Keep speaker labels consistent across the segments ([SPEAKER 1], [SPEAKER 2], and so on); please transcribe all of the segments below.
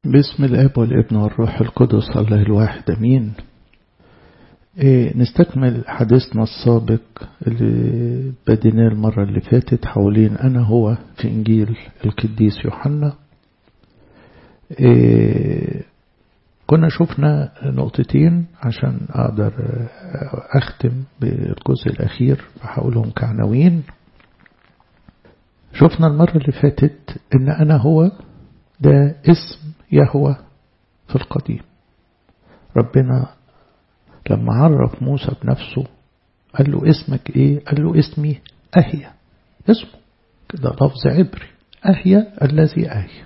[SPEAKER 1] باسم الاب والابن والروح القدس الله الواحد امين إيه نستكمل حديثنا السابق اللي بديناه المرة اللي فاتت حوالين أنا هو في إنجيل القديس يوحنا إيه كنا شفنا نقطتين عشان أقدر أختم بالجزء الأخير فحاولهم كعناوين شفنا المرة اللي فاتت إن أنا هو ده اسم يهوى في القديم ربنا لما عرف موسى بنفسه قال له اسمك ايه قال له اسمي أهيا اسمه كده لفظ عبري أهيا الذي أهيا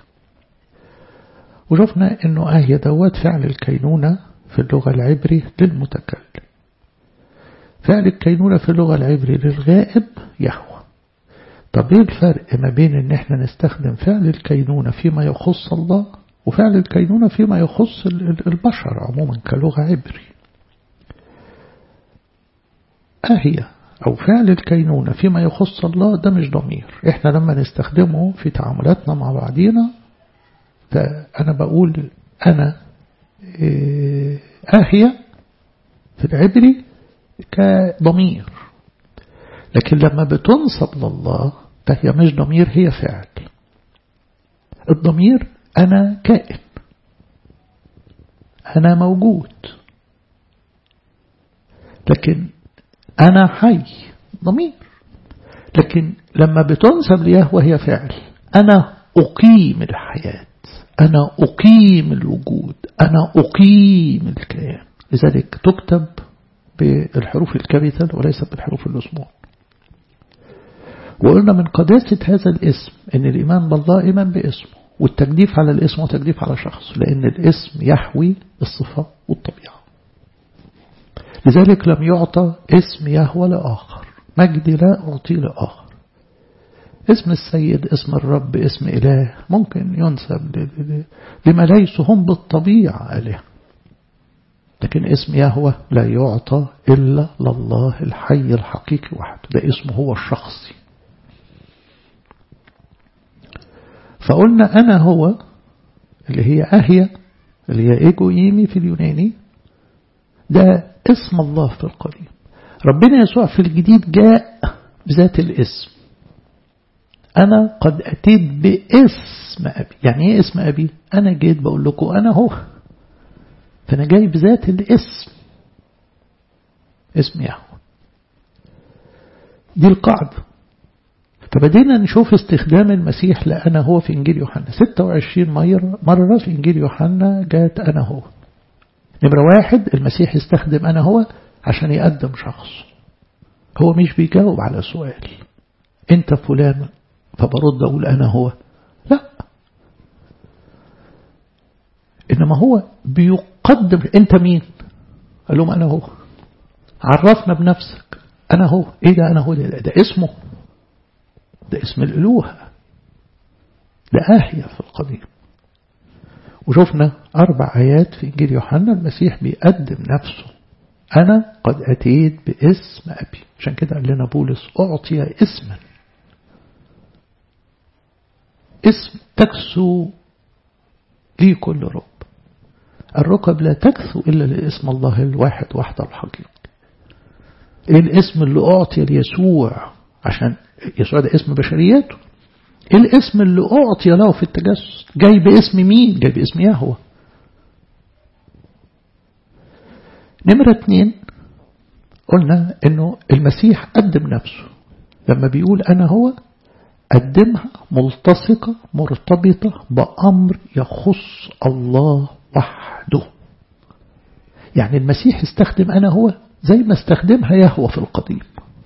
[SPEAKER 1] وشفنا انه أهيا دوت فعل الكينونة في اللغة العبري للمتكلم فعل الكينونة في اللغة العبري للغائب يهوى طب ايه الفرق ما بين ان احنا نستخدم فعل الكينونة فيما يخص الله وفعل الكينونة فيما يخص البشر عموما كلغة عبري أهي أو فعل الكينونة فيما يخص الله ده مش ضمير احنا لما نستخدمه في تعاملاتنا مع بعضينا فأنا بقول أنا أهي في العبري كضمير لكن لما بتنصب لله فهي مش ضمير هي فعل الضمير أنا كائن أنا موجود لكن أنا حي ضمير لكن لما بتنسب ليهوه هي فعل أنا أقيم الحياة أنا أقيم الوجود أنا أقيم الكيان لذلك تكتب بالحروف الكابيتال وليس بالحروف الأسمون وقلنا من قداسة هذا الاسم أن الإيمان بالله إيمان باسمه والتجديف على الاسم وتجديف على شخص لأن الاسم يحوي الصفة والطبيعة لذلك لم يعطى اسم يهوى لآخر مجد لا أعطي لآخر اسم السيد اسم الرب اسم إله ممكن ينسب لما ليسوا هم بالطبيعة آله لكن اسم يهوى لا يعطى إلا لله الحي الحقيقي وحده ده اسمه هو الشخصي فقلنا أنا هو اللي هي أهيا اللي هي إيجو إيمي في اليوناني ده اسم الله في القديم ربنا يسوع في الجديد جاء بذات الاسم أنا قد أتيت باسم أبي يعني إيه اسم أبي أنا جيت بقول لكم أنا هو فأنا جاي بذات الاسم اسم يهوه دي القاعدة فبدينا نشوف استخدام المسيح لأنا هو في إنجيل يوحنا 26 مرة في إنجيل يوحنا جاءت أنا هو نمرة واحد المسيح يستخدم أنا هو عشان يقدم شخص هو مش بيجاوب على سؤال أنت فلان فبرد أقول أنا هو لا إنما هو بيقدم أنت مين قال لهم أنا هو عرفنا بنفسك أنا هو إيه ده أنا هو ده, ده اسمه ده اسم الألوهة ده آهية في القديم وشفنا أربع آيات في إنجيل يوحنا المسيح بيقدم نفسه أنا قد أتيت باسم أبي عشان كده قال لنا بولس أعطي اسما اسم تكسو لي كل رب الركب لا تكسو إلا لاسم الله الواحد وحده الحقيقي إيه الاسم اللي أعطي ليسوع عشان يسوع ده اسم بشريته ايه الاسم اللي أعطي له في التجسد جاي باسم مين جاي باسم يهوه نمرة اتنين قلنا انه المسيح قدم نفسه لما بيقول انا هو قدمها ملتصقة مرتبطة بأمر يخص الله وحده يعني المسيح استخدم انا هو زي ما استخدمها يهوه في القديم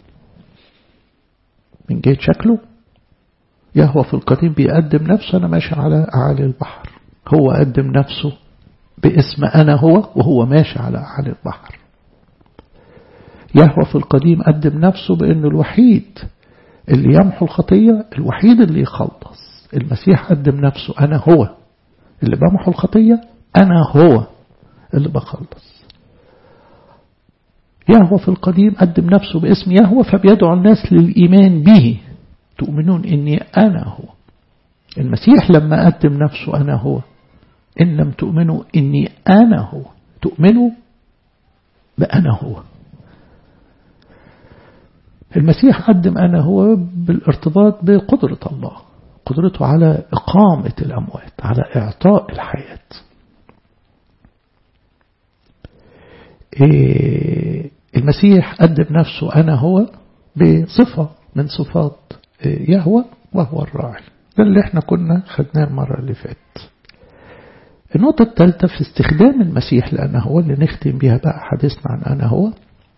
[SPEAKER 1] من جهة شكله يهوى في القديم بيقدم نفسه أنا ماشي على أعالي البحر هو قدم نفسه باسم أنا هو وهو ماشي على أعالي البحر يهوى في القديم قدم نفسه بأنه الوحيد اللي يمحو الخطية الوحيد اللي يخلص المسيح قدم نفسه أنا هو اللي بمحو الخطية أنا هو اللي بخلص يهوى في القديم قدم نفسه باسم يهوى فبيدعو الناس للإيمان به تؤمنون إني أنا هو المسيح لما قدم نفسه أنا هو إن لم تؤمنوا إني أنا هو تؤمنوا بأنا هو المسيح قدم أنا هو بالارتباط بقدرة الله قدرته على إقامة الأموات على إعطاء الحياة إيه المسيح قدم نفسه أنا هو بصفة من صفات يهوى وهو الراعي ده اللي احنا كنا خدناه المرة اللي فاتت النقطة الثالثة في استخدام المسيح لأنا هو اللي نختم بها بقى حديثنا عن أنا هو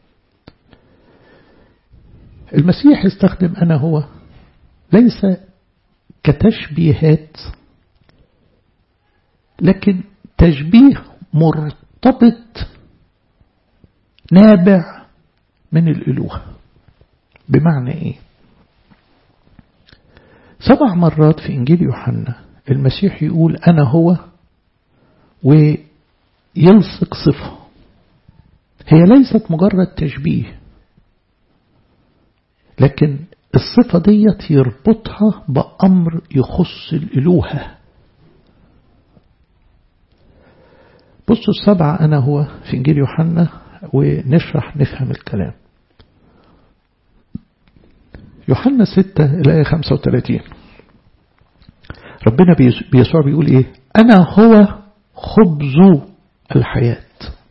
[SPEAKER 1] المسيح استخدم أنا هو ليس كتشبيهات لكن تشبيه مرتبط نابع من الإلوهة بمعنى إيه سبع مرات في إنجيل يوحنا المسيح يقول أنا هو ويلصق صفة هي ليست مجرد تشبيه لكن الصفة ديت يربطها بأمر يخص الإلوهة بصوا السبعة أنا هو في إنجيل يوحنا ونشرح نفهم الكلام يوحنا 6 الآية 35 ربنا بيسوع بيقول إيه أنا هو خبز الحياة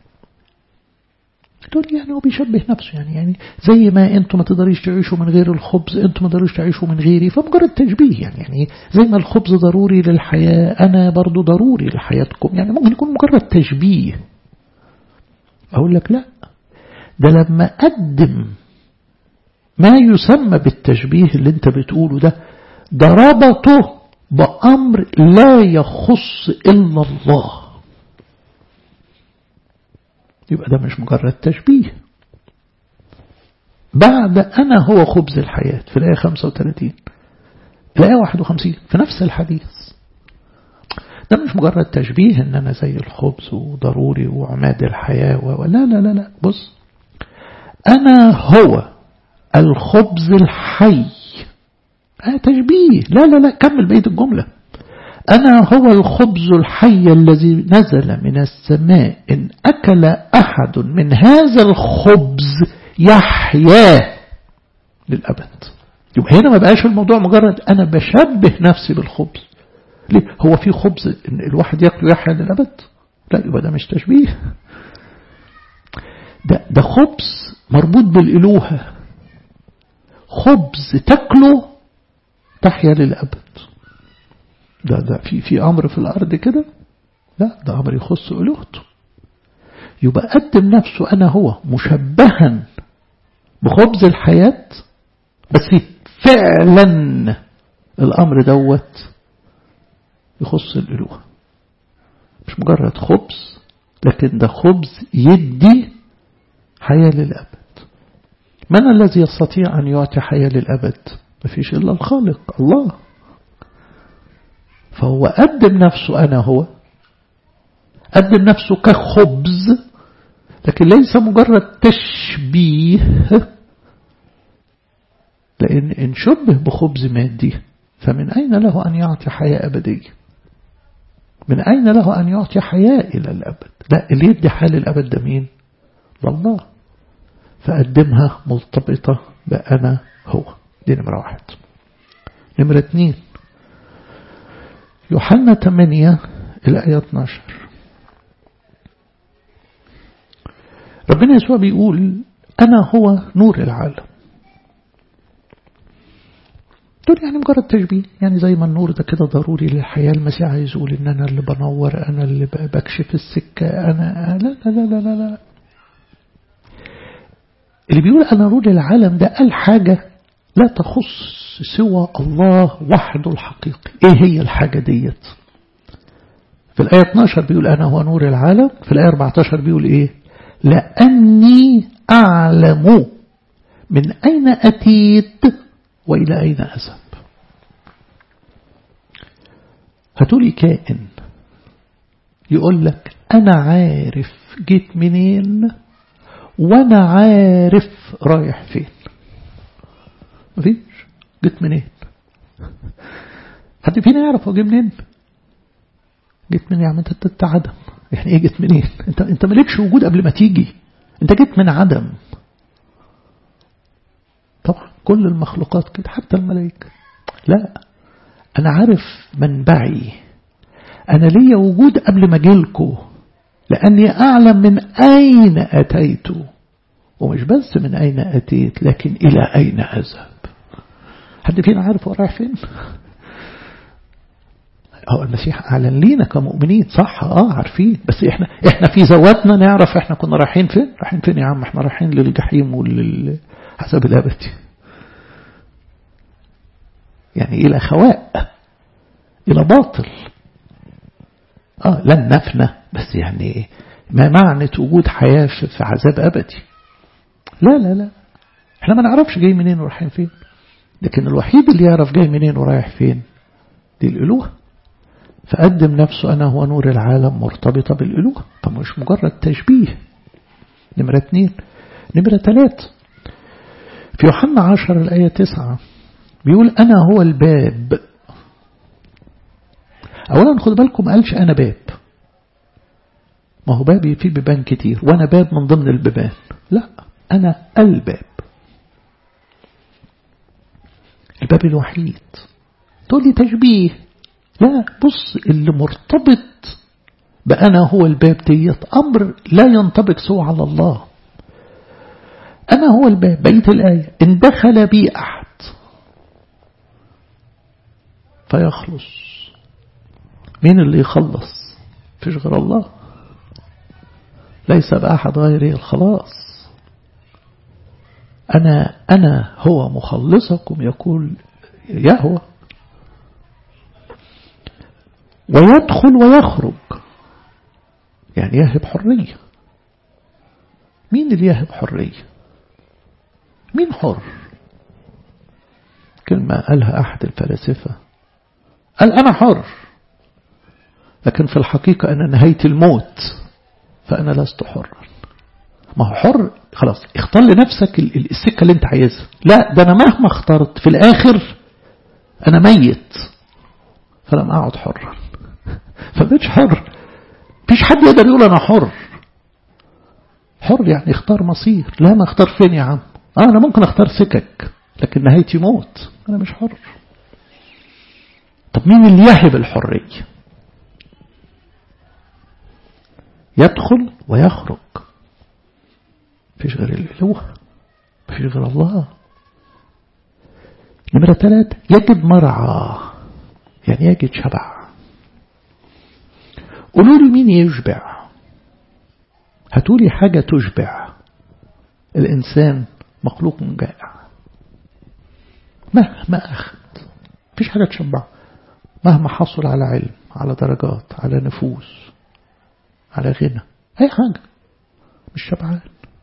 [SPEAKER 1] تقول يعني هو بيشبه نفسه يعني يعني زي ما انتم ما تقدريش تعيشوا من غير الخبز انتم ما تقدروش تعيشوا من غيري فمجرد تشبيه يعني يعني زي ما الخبز ضروري للحياة انا برضو ضروري لحياتكم يعني ممكن يكون مجرد تشبيه اقول لك لا ده لما اقدم ما يسمى بالتشبيه اللي انت بتقوله ده ده ربطه بأمر لا يخص إلا الله يبقى ده مش مجرد تشبيه بعد أنا هو خبز الحياة في الآية 35 الآية 51 في نفس الحديث ده مش مجرد تشبيه ان انا زي الخبز وضروري وعماد الحياة و... لا لا لا لا بص انا هو الخبز الحي آه تشبيه لا لا لا كمل بقية الجملة أنا هو الخبز الحي الذي نزل من السماء إن أكل أحد من هذا الخبز يحيا للأبد يبقى هنا ما بقاش الموضوع مجرد أنا بشبه نفسي بالخبز ليه هو في خبز إن الواحد يأكله يحيا للأبد لا يبقى ده مش تشبيه ده, ده خبز مربوط بالإلوهة خبز تاكله تحيا للأبد ده ده في في أمر في الأرض كده لا ده أمر يخص ألوهته يبقى قدم نفسه أنا هو مشبها بخبز الحياة بس فعلا الأمر دوت يخص الألوهة مش مجرد خبز لكن ده خبز يدي حياة للأبد من الذي يستطيع أن يعطي حياة للأبد مفيش إلا الخالق الله فهو قدم نفسه أنا هو قدم نفسه كخبز لكن ليس مجرد تشبيه لأن إن شبه بخبز مادي فمن أين له أن يعطي حياة أبدية من أين له أن يعطي حياة إلى الأبد لا اللي يدي حياة للأبد ده مين الله فقدمها مرتبطة بأنا هو دي نمرة واحد نمرة اتنين يوحنا 8 الآية 12 ربنا يسوع بيقول أنا هو نور العالم دول يعني مجرد تشبيه يعني زي ما النور ده كده ضروري للحياة المسيح عايز يقول إن أنا اللي بنور أنا اللي بكشف السكة أنا لا لا لا لا لا, لا. اللي بيقول أنا نور العالم ده قال حاجة لا تخص سوى الله وحده الحقيقي ايه هي الحاجة ديت في الآية 12 بيقول أنا هو نور العالم في الآية 14 بيقول إيه لأني أعلم من أين أتيت وإلى أين أذهب هتقولي كائن يقول لك أنا عارف جيت منين وأنا عارف رايح فين مفيش جيت منين حد فينا يعرف هو جه منين جيت منين يا عم انت انت عدم يعني ايه جيت منين انت انت مالكش وجود قبل ما تيجي انت جيت من عدم طبعا كل المخلوقات كده حتى الملائكة لا أنا عارف منبعي أنا ليا وجود قبل ما أجيلكوا لأني أعلم من أين أتيت ومش بس من أين أتيت لكن إلى أين أذهب حد فينا عارف هو رايح فين هو المسيح أعلن لينا كمؤمنين صح اه عارفين بس احنا احنا في ذواتنا نعرف احنا كنا رايحين فين رايحين فين يا عم احنا رايحين للجحيم وللحساب الابدي يعني إلى خواء إلى باطل آه لن نفنى بس يعني ما معنى وجود حياة في عذاب أبدي لا لا لا احنا ما نعرفش جاي منين ورايحين فين لكن الوحيد اللي يعرف جاي منين ورايح فين دي الألوهة فقدم نفسه أنا هو نور العالم مرتبطة بالألوهة طب مش مجرد تشبيه نمرة اثنين نمرة ثلاثة في يوحنا عشر الآية تسعة بيقول أنا هو الباب أولا خد بالكم قالش أنا باب ما هو بابي فيه بيبان كتير وأنا باب من ضمن البيبان لا أنا الباب الباب الوحيد تقول لي تشبيه لا بص اللي مرتبط بأنا هو الباب ديت أمر لا ينطبق سوى على الله أنا هو الباب بيت الآية إن دخل بي أحد فيخلص مين اللي يخلص فيش غير الله ليس بأحد غيري الخلاص أنا أنا هو مخلصكم يقول يهوى ويدخل ويخرج يعني يهب حرية مين اللي يهب حرية مين حر كلمة قالها أحد الفلاسفة قال أنا حر لكن في الحقيقة أنا نهيت الموت فأنا لست حرا ما هو حر خلاص اختار لنفسك السكة اللي انت عايزها لا ده أنا مهما اخترت في الآخر أنا ميت فلم أقعد حرا فبقيتش حر فيش حد يقدر يقول أنا حر حر يعني اختار مصير لا ما اختار فين يا عم آه أنا ممكن اختار سكك لكن نهايتي موت أنا مش حر طب مين اللي يهب الحرية يدخل ويخرج فيش غير الإله فيش غير الله نمرة ثلاثة يجد مرعى يعني يجد شبع قولوا لي مين يشبع هاتولي حاجة تشبع الإنسان مخلوق من جائع مهما أخذ فيش حاجة تشبع مهما حصل على علم على درجات على نفوس على غنى أي حاجة مش شبعان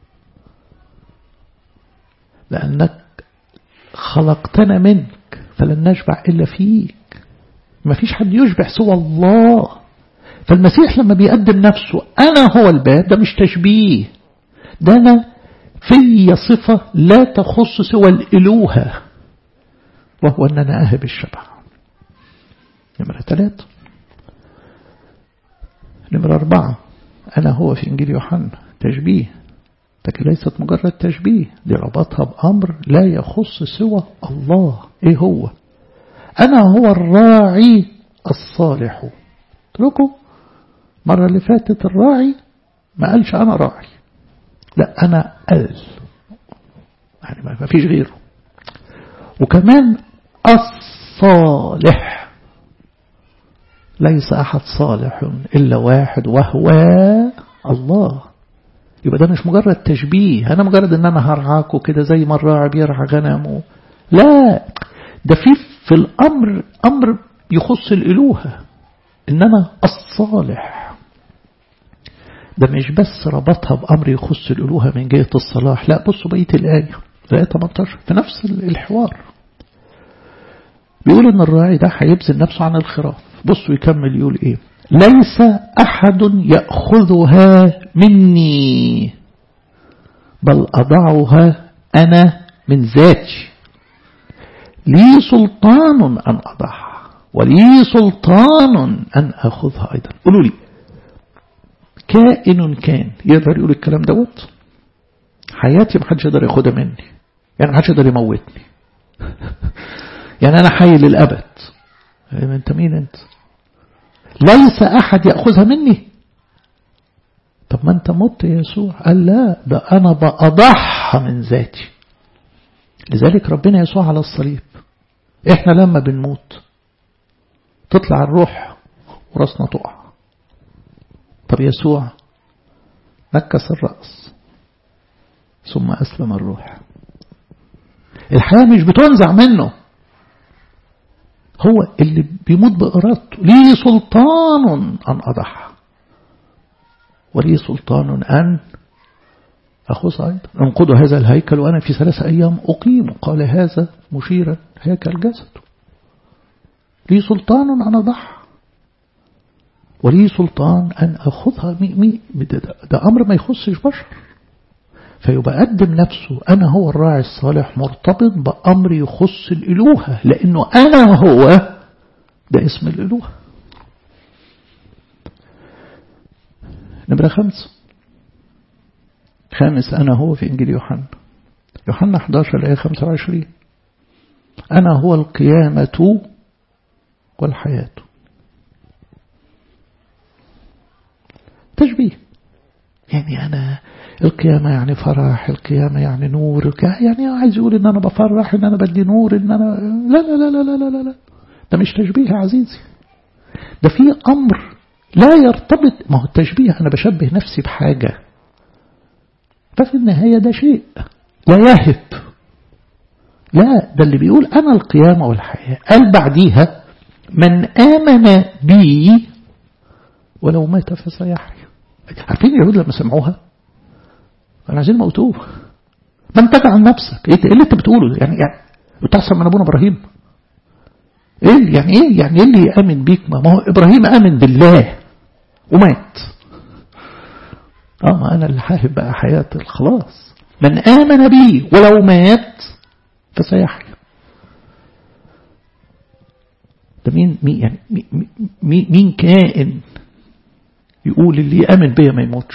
[SPEAKER 1] لأنك خلقتنا منك فلن نشبع إلا فيك ما فيش حد يشبع سوى الله فالمسيح لما بيقدم نفسه أنا هو الباب ده مش تشبيه ده أنا في صفة لا تخص سوى الإلوهة وهو أن أنا أهب الشبع نمرة ثلاثة نمرة أربعة أنا هو في إنجيل يوحنا تشبيه لكن ليست مجرد تشبيه دي ربطها بأمر لا يخص سوى الله إيه هو أنا هو الراعي الصالح اتركوا مرة اللي فاتت الراعي ما قالش أنا راعي لا أنا ال يعني ما فيش غيره وكمان الصالح ليس أحد صالح إلا واحد وهو الله يبقى ده مش مجرد تشبيه أنا مجرد أن أنا هرعاكوا كده زي ما الراعي بيرعى غنمه لا ده في في الأمر أمر يخص الإلوهة إنما الصالح ده مش بس ربطها بأمر يخص الألوهة من جهة الصلاح لا بصوا بقية الآية الآية 18 في نفس الحوار بيقول إن الراعي ده هيبذل نفسه عن الخراف بصوا يكمل يقول إيه ليس أحد يأخذها مني بل أضعها أنا من ذاتي لي سلطان أن أضعها ولي سلطان أن أخذها أيضا قولوا لي كائن كان يقدر يقول الكلام دوت حياتي محدش يقدر ياخدها مني يعني محدش يقدر يموتني يعني أنا حي للأبد أنت مين أنت ليس أحد يأخذها مني طب ما أنت مت يا يسوع قال لا ده أنا بأضحى من ذاتي لذلك ربنا يسوع على الصليب إحنا لما بنموت تطلع الروح وراسنا تقع طب يسوع نكس الرأس ثم أسلم الروح الحياة مش بتنزع منه هو اللي بيموت بإرادته ليه سلطان أن أضحى ولي سلطان أن أخص أيضا انقضوا هذا الهيكل وأنا في ثلاثة أيام أقيم قال هذا مشيرا هيكل جسده لي سلطان أن أضحى ولي سلطان أن أخذها مي مي ده, ده أمر ما يخصش بشر فيبقى قدم نفسه أنا هو الراعي الصالح مرتبط بأمر يخص الإلوهة لأنه أنا هو ده اسم الإلوهة نمرة خمسة خامس أنا هو في إنجيل يوحنا يوحنا 11 الآية 25 أنا هو القيامة والحياة تشبيه يعني أنا القيامة يعني فرح القيامة يعني نور يعني عايز يقول إن أنا بفرح إن أنا بدي نور إن أنا لا لا لا لا لا لا لا ده مش تشبيه يا عزيزي ده في أمر لا يرتبط ما هو التشبيه أنا بشبه نفسي بحاجة ففي النهاية ده شيء لا يهب لا ده اللي بيقول أنا القيامة والحياة قال بعديها من آمن بي ولو مات فسيحيا عارفين اليهود لما سمعوها كانوا عايزين موتوه ما انت عن نفسك ايه اللي انت بتقوله يعني يعني انت احسن من ابونا ابراهيم ايه يعني ايه يعني ايه اللي يامن بيك ما هو ابراهيم امن بالله ومات اه ما انا اللي حاهب بقى حياه الخلاص من امن بي ولو مات فسيحيا ده مين مين يعني مين, مين كائن يقول اللي يامن بيا ما يموتش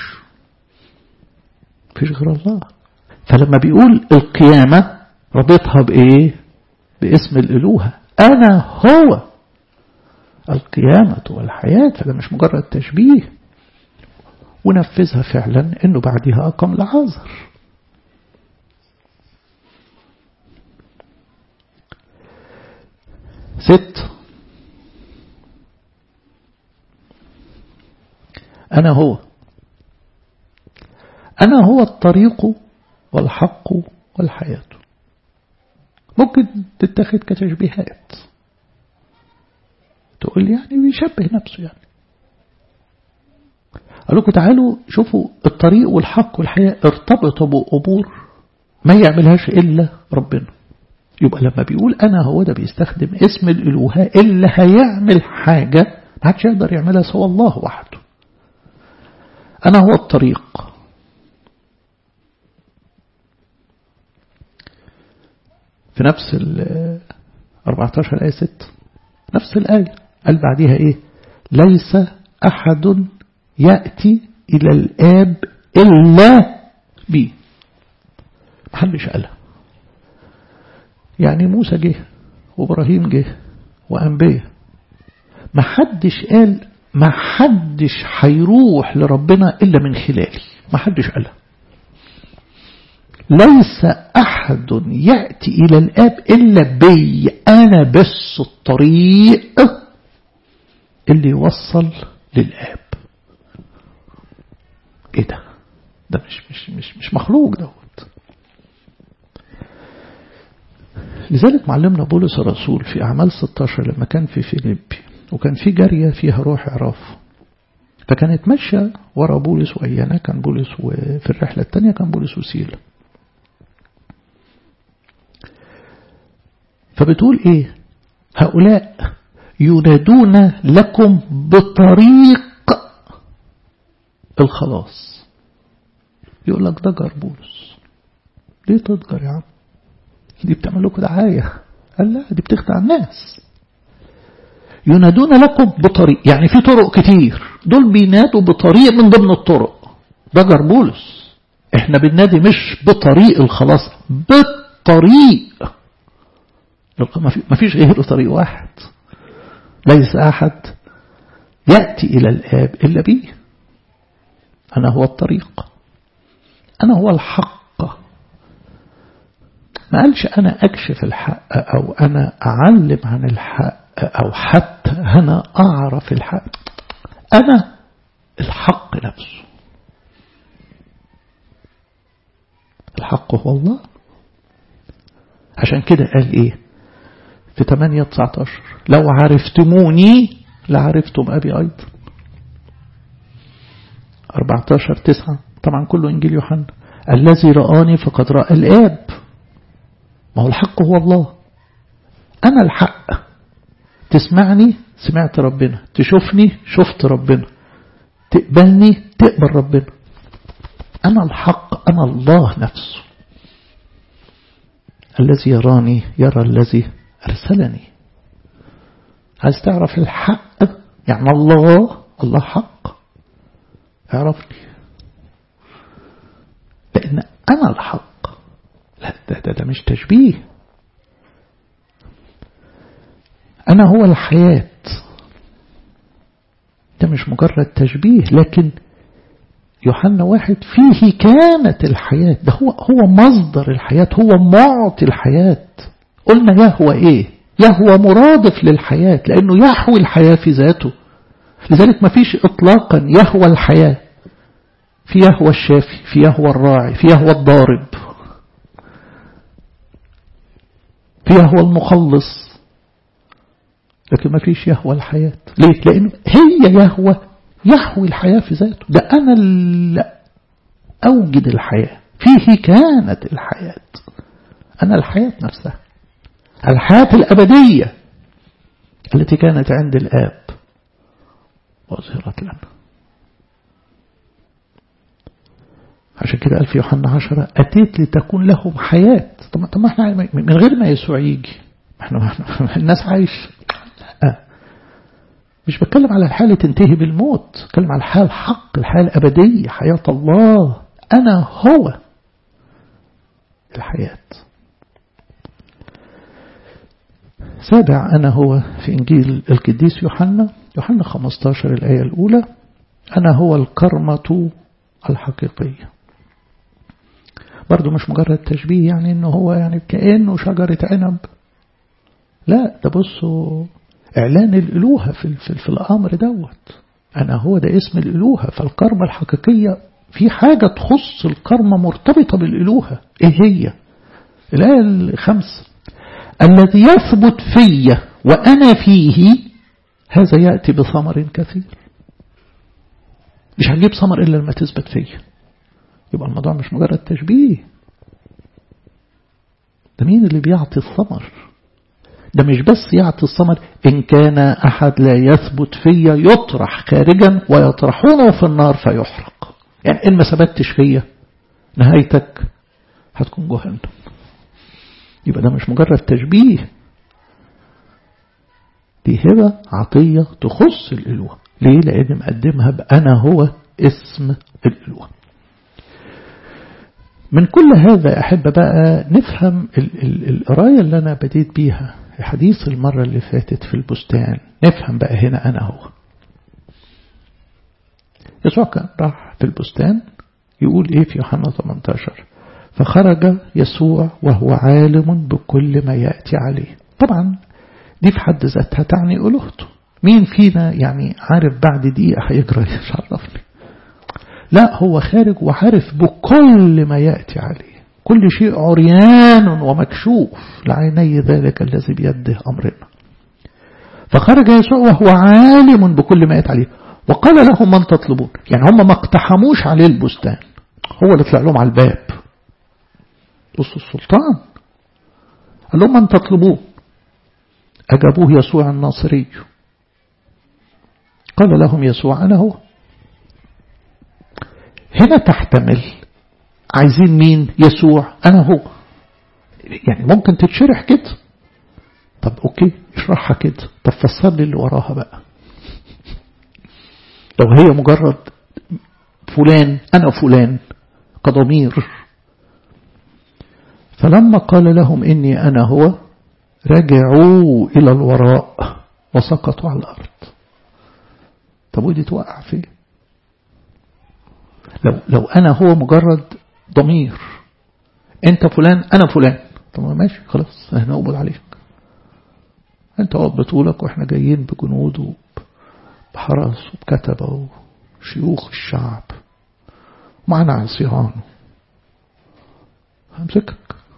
[SPEAKER 1] فيش غير الله فلما بيقول القيامة ربطها بإيه باسم الإلوهة أنا هو القيامة والحياة فده مش مجرد تشبيه ونفذها فعلا انه بعدها أقام لعازر ست أنا هو أنا هو الطريق والحق والحياة ممكن تتخذ كتشبيهات تقول يعني بيشبه نفسه يعني قال لكم تعالوا شوفوا الطريق والحق والحياة ارتبطوا بأمور ما يعملهاش إلا ربنا يبقى لما بيقول أنا هو ده بيستخدم اسم الإلوهة اللي هيعمل حاجة ما حدش يقدر يعملها سوى الله وحده أنا هو الطريق في نفس ال 14 آية 6 نفس الآية قال بعدها إيه ليس أحد يأتي إلى الآب إلا بي محدش قالها يعني موسى جه وإبراهيم جه وأنبياء محدش قال محدش هيروح لربنا إلا من خلالي محدش قالها ليس أحد يأتي إلى الآب إلا بي أنا بس الطريق اللي يوصل للآب إيه ده ده مش, مش, مش, مش مخلوق دوت لذلك معلمنا بولس الرسول في أعمال 16 لما كان في فيليبي وكان في جارية فيها روح عراف فكانت ماشية ورا بولس وأيانا كان بولس وفي الرحلة الثانية كان بولس وسيلة فبتقول ايه هؤلاء ينادون لكم بطريق الخلاص يقول لك ده جار بولس ليه تتجر يا عم دي بتعمل لكم دعاية قال لا دي بتخدع الناس ينادون لكم بطريق يعني في طرق كتير دول بينادوا بطريق من ضمن الطرق ده جربولس احنا بننادي مش بطريق الخلاص بالطريق ما فيش غير طريق واحد ليس أحد يأتي إلى الآب إلا بي أنا هو الطريق أنا هو الحق ما قالش أنا أكشف الحق أو أنا أعلم عن الحق أو حتى أنا أعرف الحق أنا الحق نفسه الحق هو الله عشان كده قال إيه في 8 19 لو عرفتموني لعرفتم أبي أيضا 14 9 طبعا كله إنجيل يوحنا الذي رآني فقد رأى الآب ما هو الحق هو الله أنا الحق تسمعني سمعت ربنا تشوفني شفت ربنا تقبلني تقبل ربنا أنا الحق أنا الله نفسه الذي يراني يرى الذي أرسلني عايز تعرف الحق يعني الله الله حق اعرفني لأن أنا الحق لا ده, ده, ده مش تشبيه أنا هو الحياة ده مش مجرد تشبيه لكن يوحنا واحد فيه كانت الحياة ده هو هو مصدر الحياة هو معطي الحياة قلنا يهوى ايه يهوى مرادف للحياة لأنه يحوي الحياة في ذاته لذلك ما فيش إطلاقا يهوى الحياة في يهوى الشافي في يهوى الراعي في يهوى الضارب في يهوى المخلص لكن ما فيش يهوى الحياة ليه؟ لأنه هي يهوى يحوي الحياة في ذاته ده أنا اللي أوجد الحياة فيه كانت الحياة أنا الحياة نفسها الحياة الأبدية التي كانت عند الآب وظهرت لنا عشان كده قال في يوحنا عشرة أتيت لتكون لهم حياة طب ما احنا من غير ما يسوع يجي احنا الناس عايش لا مش بتكلم على الحالة تنتهي بالموت بتكلم على الحال حق الحياة الأبدية حياة الله أنا هو الحياة سابع أنا هو في إنجيل القديس يوحنا يوحنا 15 الآية الأولى أنا هو الكرمة الحقيقية برضو مش مجرد تشبيه يعني إنه هو يعني كأنه شجرة عنب لا ده بصوا إعلان الإلوهة في, في, في الأمر دوت أنا هو ده اسم الإلوهة فالكرمة الحقيقية في حاجة تخص الكرمة مرتبطة بالإلوهة إيه هي الآية الخمس الذي يثبت في وأنا فيه هذا يأتي بثمر كثير مش هنجيب ثمر إلا لما تثبت فيه يبقى الموضوع مش مجرد تشبيه ده مين اللي بيعطي الثمر ده مش بس يعطي الثمر إن كان أحد لا يثبت فيا يطرح خارجا ويطرحونه في النار فيحرق يعني إن ما ثبتش فيا نهايتك هتكون جهنم يبقى ده مش مجرد تشبيه دي هبة عطية تخص الإلوة ليه؟ لأن مقدمها بأنا هو اسم الإلوة من كل هذا أحب بقى نفهم القراية اللي أنا بديت بيها حديث المرة اللي فاتت في البستان نفهم بقى هنا أنا هو يسوع كان راح في البستان يقول إيه في يوحنا 18 فخرج يسوع وهو عالم بكل ما يأتي عليه طبعا دي في حد ذاتها تعني ألوهته مين فينا يعني عارف بعد دقيقة هيجرى مش عرفني لا هو خارج وعارف بكل ما يأتي عليه كل شيء عريان ومكشوف لعيني ذلك الذي بيده أمرنا فخرج يسوع وهو عالم بكل ما يأتي عليه وقال لهم من تطلبون يعني هم ما اقتحموش عليه البستان هو اللي طلع لهم على الباب بصوا السلطان قال لهم من تطلبون أجابوه يسوع الناصري قال لهم يسوع أنا هو هنا تحتمل عايزين مين يسوع أنا هو يعني ممكن تتشرح كده طب أوكي اشرحها كده طب فسر لي اللي وراها بقى لو هي مجرد فلان أنا فلان كضمير فلما قال لهم إني أنا هو رجعوا إلى الوراء وسقطوا على الأرض طب ودي توقع فين لو, لو أنا هو مجرد ضمير أنت فلان أنا فلان طب ماشي خلاص احنا نقبض عليك أنت واقف بطولك وإحنا جايين بجنود وبحرس وبكتبة وشيوخ الشعب معنا عصيان همسكك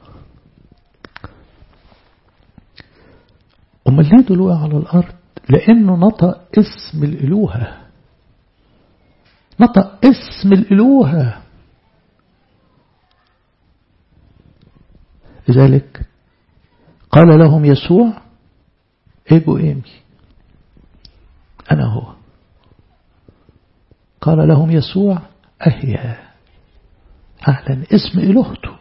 [SPEAKER 1] أمال ليه دول على الأرض لأنه نطق اسم الإلوهة نطق اسم الإلوهة لذلك قال لهم يسوع ايجو ايمي أنا هو قال لهم يسوع أهيا أعلن اسم إلهته